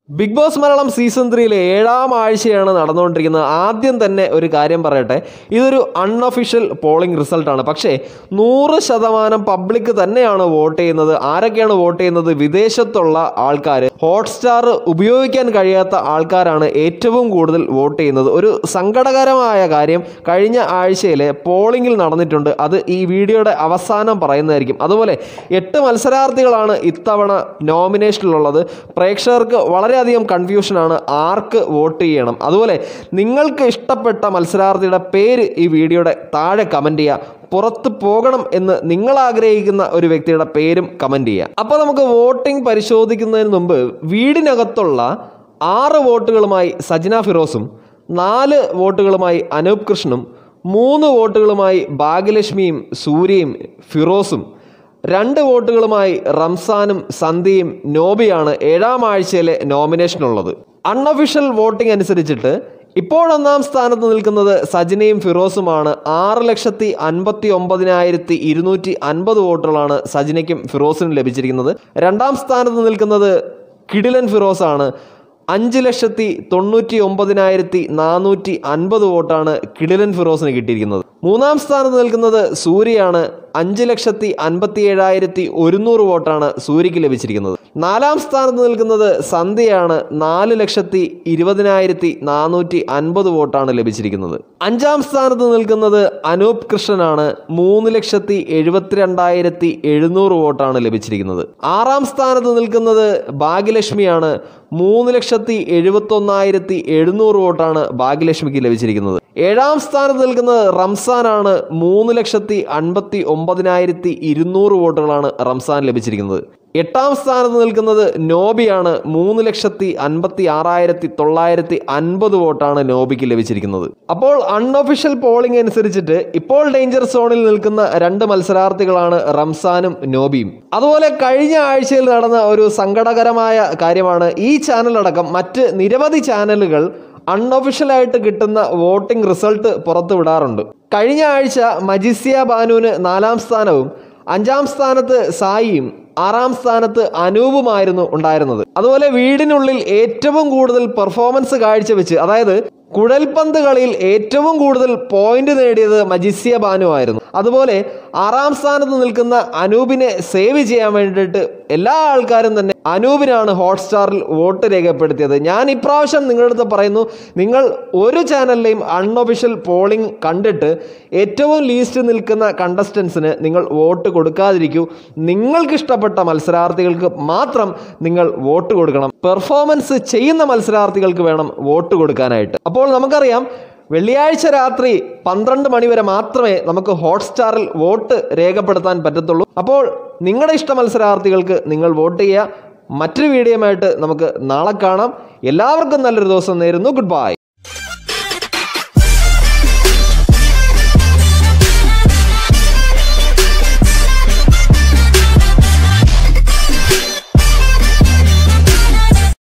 big Boss Malayalam season ത്രീയിലെ ഏഴാം ആഴ്ചയാണ് നടന്നുകൊണ്ടിരിക്കുന്നത് ആദ്യം തന്നെ ഒരു കാര്യം പറയട്ടെ ഇതൊരു അൺഒഫീഷ്യൽ പോളിംഗ് റിസൾട്ടാണ് പക്ഷേ നൂറ് ശതമാനം പബ്ലിക് തന്നെയാണ് വോട്ട് ചെയ്യുന്നത് ആരൊക്കെയാണ് വോട്ട് ചെയ്യുന്നത് വിദേശത്തുള്ള ആൾക്കാർ ഹോട്ട്സ്റ്റാർ ഉപയോഗിക്കാൻ കഴിയാത്ത ആൾക്കാരാണ് ഏറ്റവും കൂടുതൽ വോട്ട് ചെയ്യുന്നത് ഒരു സങ്കടകരമായ കാര്യം കഴിഞ്ഞ ആഴ്ചയിലെ പോളിംഗിൽ നടന്നിട്ടുണ്ട് അത് ഈ വീഡിയോയുടെ അവസാനം പറയുന്നതായിരിക്കും അതുപോലെ എട്ട് മത്സരാർത്ഥികളാണ് ഇത്തവണ നോമിനേഷനിലുള്ളത് പ്രേക്ഷകർക്ക് വളരെയധികം കൺഫ്യൂഷനാണ് ആർക്ക് വോട്ട് ചെയ്യണം അതുപോലെ നിങ്ങൾക്ക് ഇഷ്ടപ്പെട്ട മത്സരാർത്ഥിയുടെ പേര് ഈ വീഡിയോയുടെ താഴെ കമൻറ്റ് ചെയ്യുക പുറത്ത് പോകണം എന്ന് നിങ്ങൾ ആഗ്രഹിക്കുന്ന ഒരു വ്യക്തിയുടെ പേരും കമൻറ്റ് ചെയ്യുക അപ്പോൾ നമുക്ക് വോട്ടിംഗ് പരിശോധിക്കുന്നതിന് മുമ്പ് വീടിനകത്തുള്ള ആറ് വോട്ടുകളുമായി സജ്ന ഫിറോസും നാല് വോട്ടുകളുമായി അനൂപ് കൃഷ്ണനും മൂന്ന് വോട്ടുകളുമായി ഭാഗ്യലക്ഷ്മിയും സൂര്യയും ഫിറോസും രണ്ട് വോട്ടുകളുമായി റംസാനും സന്ധ്യയും നോബിയാണ് ഏഴാം ആഴ്ചയിലെ നോമിനേഷനുള്ളത് അൺഒഫീഷ്യൽ വോട്ടിംഗ് അനുസരിച്ചിട്ട് ഇപ്പോൾ ഒന്നാം സ്ഥാനത്ത് നിൽക്കുന്നത് സജിനയും ഫിറോസുമാണ് ആറ് ലക്ഷത്തി അൻപത്തി ഒമ്പതിനായിരത്തി ഇരുന്നൂറ്റി അൻപത് വോട്ടുകളാണ് സജിനയ്ക്കും ഫിറോസിനും ലഭിച്ചിരിക്കുന്നത് രണ്ടാം സ്ഥാനത്ത് നിൽക്കുന്നത് കിടിലൻ ഫിറോസാണ് അഞ്ച് ലക്ഷത്തി തൊണ്ണൂറ്റി ഒമ്പതിനായിരത്തി നാനൂറ്റി അൻപത് വോട്ടാണ് കിടിലൻ ഫിറോസിന് കിട്ടിയിരിക്കുന്നത് മൂന്നാം സ്ഥാനത്ത് നിൽക്കുന്നത് സൂര്യയാണ് അഞ്ച് ലക്ഷത്തി അൻപത്തി ഏഴായിരത്തി ഒരുന്നൂറ് വോട്ടാണ് സൂര്യയ്ക്ക് ലഭിച്ചിരിക്കുന്നത് നാലാം സ്ഥാനത്ത് നിൽക്കുന്നത് സന്ധ്യയാണ് നാല് ലക്ഷത്തി ഇരുപതിനായിരത്തി നാനൂറ്റി അൻപത് വോട്ടാണ് ലഭിച്ചിരിക്കുന്നത് അഞ്ചാം സ്ഥാനത്ത് നിൽക്കുന്നത് അനൂപ് കൃഷ്ണനാണ് മൂന്ന് ലക്ഷത്തി എഴുപത്തിരണ്ടായിരത്തി എഴുന്നൂറ് വോട്ടാണ് ലഭിച്ചിരിക്കുന്നത് ആറാം സ്ഥാനത്ത് നിൽക്കുന്നത് ഭാഗ്യലക്ഷ്മിയാണ് മൂന്ന് ലക്ഷത്തി എഴുപത്തൊന്നായിരത്തി എഴുന്നൂറ് വോട്ടാണ് ഭാഗ്യലക്ഷ്മിക്ക് ലഭിച്ചിരിക്കുന്നത് ഏഴാം സ്ഥാനത്ത് നിൽക്കുന്നത് റംസാനാണ് മൂന്ന് ലക്ഷത്തി അൻപത്തി ഒമ്പതിനായിരത്തി ഇരുന്നൂറ് വോട്ടുകളാണ് റംസാൻ ലഭിച്ചിരിക്കുന്നത് എട്ടാം സ്ഥാനത്ത് നിൽക്കുന്നത് നോബിയാണ് മൂന്ന് ലക്ഷത്തി അൻപത്തി ആറായിരത്തി തൊള്ളായിരത്തി അൻപത് വോട്ടാണ് നോബിക്ക് ലഭിച്ചിരിക്കുന്നത് അപ്പോൾ അൺഒഫീഷ്യൽ പോളിംഗ് അനുസരിച്ചിട്ട് ഇപ്പോൾ ഡേഞ്ചർ സോണിൽ നിൽക്കുന്ന രണ്ട് മത്സരാർത്ഥികളാണ് റംസാനും നോബിയും അതുപോലെ കഴിഞ്ഞ ആഴ്ചയിൽ നടന്ന ഒരു സങ്കടകരമായ കാര്യമാണ് ഈ ചാനലടക്കം മറ്റ് നിരവധി ചാനലുകൾ അൺഒഫീഷ്യലായിട്ട് കിട്ടുന്ന വോട്ടിംഗ് റിസൾട്ട് പുറത്തു വിടാറുണ്ട് കഴിഞ്ഞ ആഴ്ച മജിസിയ ബാനുവിന് നാലാം സ്ഥാനവും അഞ്ചാം സ്ഥാനത്ത് സായിയും ആറാം സ്ഥാനത്ത് അനൂപുമായിരുന്നു ഉണ്ടായിരുന്നത് അതുപോലെ വീടിനുള്ളിൽ ഏറ്റവും കൂടുതൽ പെർഫോമൻസ് കാഴ്ചവെച്ച് അതായത് കുഴൽപന്ത് കളിയിൽ ഏറ്റവും കൂടുതൽ പോയിന്റ് നേടിയത് മജിസിയ ബാനു ആയിരുന്നു അതുപോലെ ആറാം സ്ഥാനത്ത് നിൽക്കുന്ന അനൂപിനെ സേവ് ചെയ്യാൻ വേണ്ടിയിട്ട് എല്ലാ ആൾക്കാരും തന്നെ അനൂപിനാണ് ഹോട്ട്സ്റ്റാറിൽ വോട്ട് രേഖപ്പെടുത്തിയത് ഞാൻ ഇപ്രാവശ്യം നിങ്ങളുടെ അടുത്ത് പറയുന്നു നിങ്ങൾ ഒരു ചാനലിലെയും അൺഒഫീഷ്യൽ പോളിംഗ് കണ്ടിട്ട് ഏറ്റവും ലീസ്റ്റ് നിൽക്കുന്ന കണ്ടസ്റ്റൻസിന് നിങ്ങൾ വോട്ട് കൊടുക്കാതിരിക്കൂ നിങ്ങൾക്ക് ഇഷ്ടപ്പെട്ട മത്സരാർത്ഥികൾക്ക് മാത്രം നിങ്ങൾ വോട്ട് കൊടുക്കണം പെർഫോമൻസ് ചെയ്യുന്ന മത്സരാർത്ഥികൾക്ക് വേണം വോട്ട് കൊടുക്കാനായിട്ട് അപ്പോൾ നമുക്കറിയാം വെള്ളിയാഴ്ച രാത്രി പന്ത്രണ്ട് മണി വരെ മാത്രമേ നമുക്ക് ഹോട്ട്സ്റ്റാറിൽ വോട്ട് രേഖപ്പെടുത്താൻ പറ്റത്തുള്ളൂ അപ്പോൾ നിങ്ങളുടെ ഇഷ്ട മത്സരാർത്ഥികൾക്ക് നിങ്ങൾ വോട്ട് ചെയ്യുക മറ്റൊരു വീഡിയോയുമായിട്ട് നമുക്ക് നാളെ കാണാം എല്ലാവർക്കും നല്ലൊരു ദിവസം നേരുന്നു ഗുഡ് ബൈ